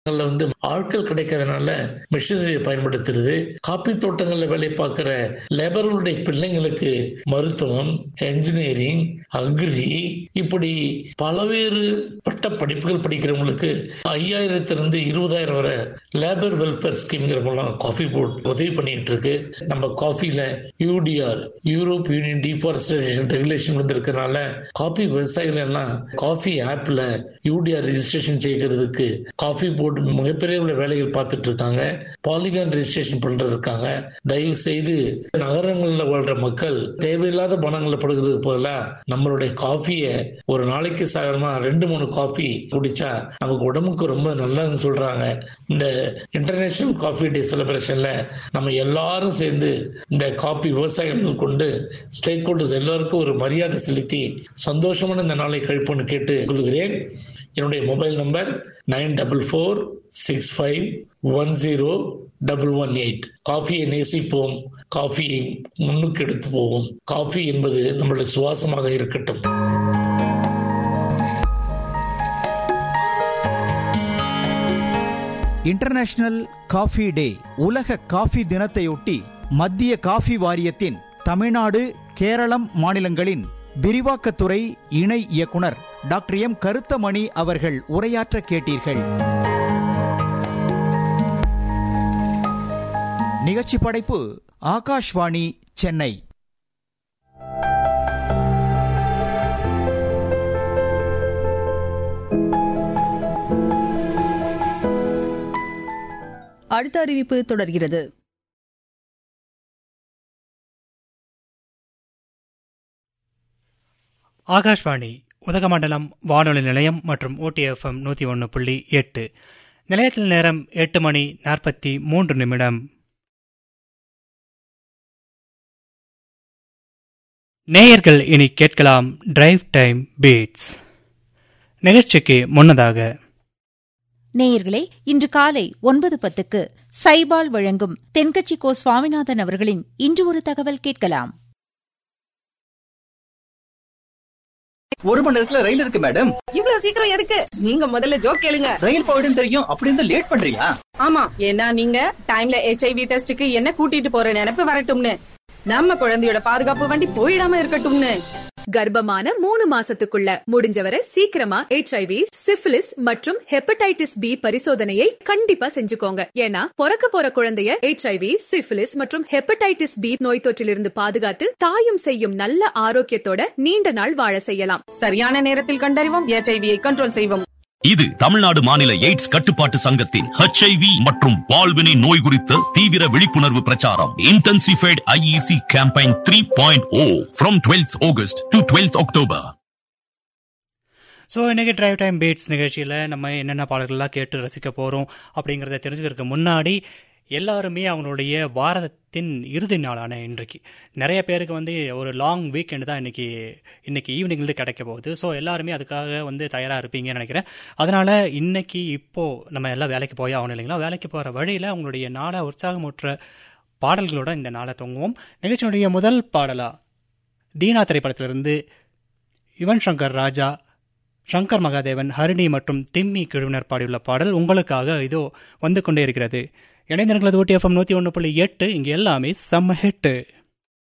அதுல வந்து ஆட்கள் கிடைக்காதனால மிஷினரியை பயன்படுத்துறது காப்பி தோட்டங்கள்ல வேலை பார்க்கிற லேபர்களுடைய பிள்ளைங்களுக்கு மருத்துவம் என்ஜினியரிங் அக்ரி இப்படி பலவேறு பட்ட படிப்புகள் படிக்கிறவங்களுக்கு ஐயாயிரத்திலிருந்து இருபதாயிரம் வரை லேபர் வெல்ஃபேர் ஸ்கீம்ங்கிற மூலம் காஃபி போர்ட் உதவி பண்ணிட்டு இருக்கு நம்ம காஃபில UDR Europe Union deforestation regulation வந்திருக்கனால காஃபி விவசாயிகள் எல்லாம் காஃபி ஆப்ல யூடிஆர் ரெஜிஸ்ட்ரேஷன் செய்கிறதுக்கு காஃபி போர்டு மிகப்பெரிய வேலைகள் பார்த்துட்டு இருக்காங்க பாலிகான் ரெஜிஸ்ட்ரேஷன் பண்றதுக்காக தயவு செய்து நகரங்களில் வாழ்ற மக்கள் தேவையில்லாத பணங்களை படுகிறது போல நம்மளுடைய காஃபியை ஒரு நாளைக்கு சாதாரணமா ரெண்டு மூணு காஃபி குடிச்சா நமக்கு உடம்புக்கு ரொம்ப நல்லதுன்னு சொல்றாங்க இந்த இன்டர்நேஷனல் காஃபி டே செலிப்ரேஷன்ல நம்ம எல்லாரும் சேர்ந்து இந்த காஃபி விவசாயிகள் கொண்டு ஸ்டேக் ஹோல்டர்ஸ் எல்லாருக்கும் ஒரு மரியாதை செலுத்தி சந்தோஷமான இந்த நாளை கழிப்போன்னு கேட்டு கொள்கிறேன் என்னுடைய mobile number nine double four six five one zero double one eight காஃபியை நேசிப்போம் காஃபியை முன்னுக்கு எடுத்து போவோம் காஃபி என்பது நம்மளுடைய சுவாசமாக இருக்கட்டும் இன்டர்நேஷனல் காஃபி டே உலக காஃபி தினத்தையொட்டி மத்திய காஃபி வாரியத்தின் தமிழ்நாடு கேரளம் மாநிலங்களின் விரிவாக்கத்துறை இணை இயக்குனர் டாக்டர் எம் கருத்தமணி அவர்கள் உரையாற்ற கேட்டீர்கள் நிகழ்ச்சி படைப்பு ஆகாஷ்வாணி சென்னை அடுத்த அறிவிப்பு தொடர்கிறது ஆகாஷ்வாணி உதகமண்டலம் வானொலி நிலையம் மற்றும் ஓடிஎஃப்எம் நூற்றி ஒன்று புள்ளி எட்டு நிலையத்தில் நேரம் எட்டு மணி நாற்பத்தி மூன்று நிமிடம் நேயர்கள் இனி கேட்கலாம் டிரைவ் டைம் பீட்ஸ் நிகழ்ச்சிக்கு முன்னதாக நேயர்களே இன்று காலை ஒன்பது பத்துக்கு சைபால் வழங்கும் தென்கட்சி கோ சுவாமிநாதன் அவர்களின் இன்று ஒரு தகவல் கேட்கலாம் ஒரு மணி நேரத்துல ரயில் இருக்கு மேடம் இவ்வளவு சீக்கிரம் எதுக்கு நீங்க முதல்ல ஜோக் கேளுங்க ரயில் போயிடும் தெரியும் அப்படி இருந்தா லேட் பண்றியா ஆமா ஏன்னா நீங்க டைம்ல ஹெச்ஐவி டெஸ்டுக்கு என்ன கூட்டிட்டு போற நினைப்பு வரட்டும்னு நம்ம குழந்தையோட பாதுகாப்பு வண்டி போயிடாம இருக்கட்டும்னு கர்ப்பமான மூணு மாசத்துக்குள்ள முடிஞ்சவரை சீக்கிரமா ஹெச்ஐவி சிபிலிஸ் மற்றும் ஹெப்படைட்டிஸ் பி பரிசோதனையை கண்டிப்பா செஞ்சுக்கோங்க ஏன்னா பிறக்க போற குழந்தைய ஹெச்ஐவி சிபிலிஸ் மற்றும் ஹெப்படைட்டிஸ் பி நோய் தொற்றிலிருந்து பாதுகாத்து தாயும் செய்யும் நல்ல ஆரோக்கியத்தோட நீண்ட நாள் வாழ செய்யலாம் சரியான நேரத்தில் கண்டறிவோம் ஹெச்ஐவியை கண்ட்ரோல் செய்வோம் இது தமிழ்நாடு மாநில எய்ட்ஸ் கட்டுப்பாட்டு சங்கத்தின் ஹெச்ஐவி மற்றும் பால்வினை நோய் குறித்த தீவிர விழிப்புணர்வு பிரச்சாரம் intensified IEC campaign three point O from twelfth August to twelfth October so இன்றைக்கி டிரைவ் டைம் பீட்ஸ் நிகழ்ச்சியில் நம்ம என்னென்ன பாடல்கள்லாம் கேட்டு ரசிக்க போகிறோம் அப்படிங்கிறத தெரிஞ்சுக்கிறதுக்கு முன்னாடி எல்லாருமே அவங்களுடைய வாரத்தின் இறுதி நாளான இன்றைக்கு நிறைய பேருக்கு வந்து ஒரு லாங் வீக்கெண்டு தான் இன்றைக்கி இன்றைக்கி ஈவினிங்லேருந்து கிடைக்க போகுது ஸோ எல்லாருமே அதுக்காக வந்து தயாராக இருப்பீங்கன்னு நினைக்கிறேன் அதனால் இன்னைக்கு இப்போது நம்ம எல்லாம் வேலைக்கு போய் ஆகணும் இல்லைங்களா வேலைக்கு போகிற வழியில் அவங்களுடைய நாளை உற்சாகமுற்ற பாடல்களோட இந்த நாளை தொங்குவோம் நிகழ்ச்சியினுடைய முதல் பாடலாக தீனா திரைப்படத்திலிருந்து யுவன் சங்கர் ராஜா சங்கர் மகாதேவன் ஹரிணி மற்றும் திம்மி குழுவினர் பாடியுள்ள பாடல் உங்களுக்காக இதோ வந்து கொண்டே இருக்கிறது இணைந்திருக்கிறது ஓட்டி எஃப்எம் நூற்றி ஒன்று புள்ளி எட்டு இங்கே எல்லாமே செம்ம ஹிட்டு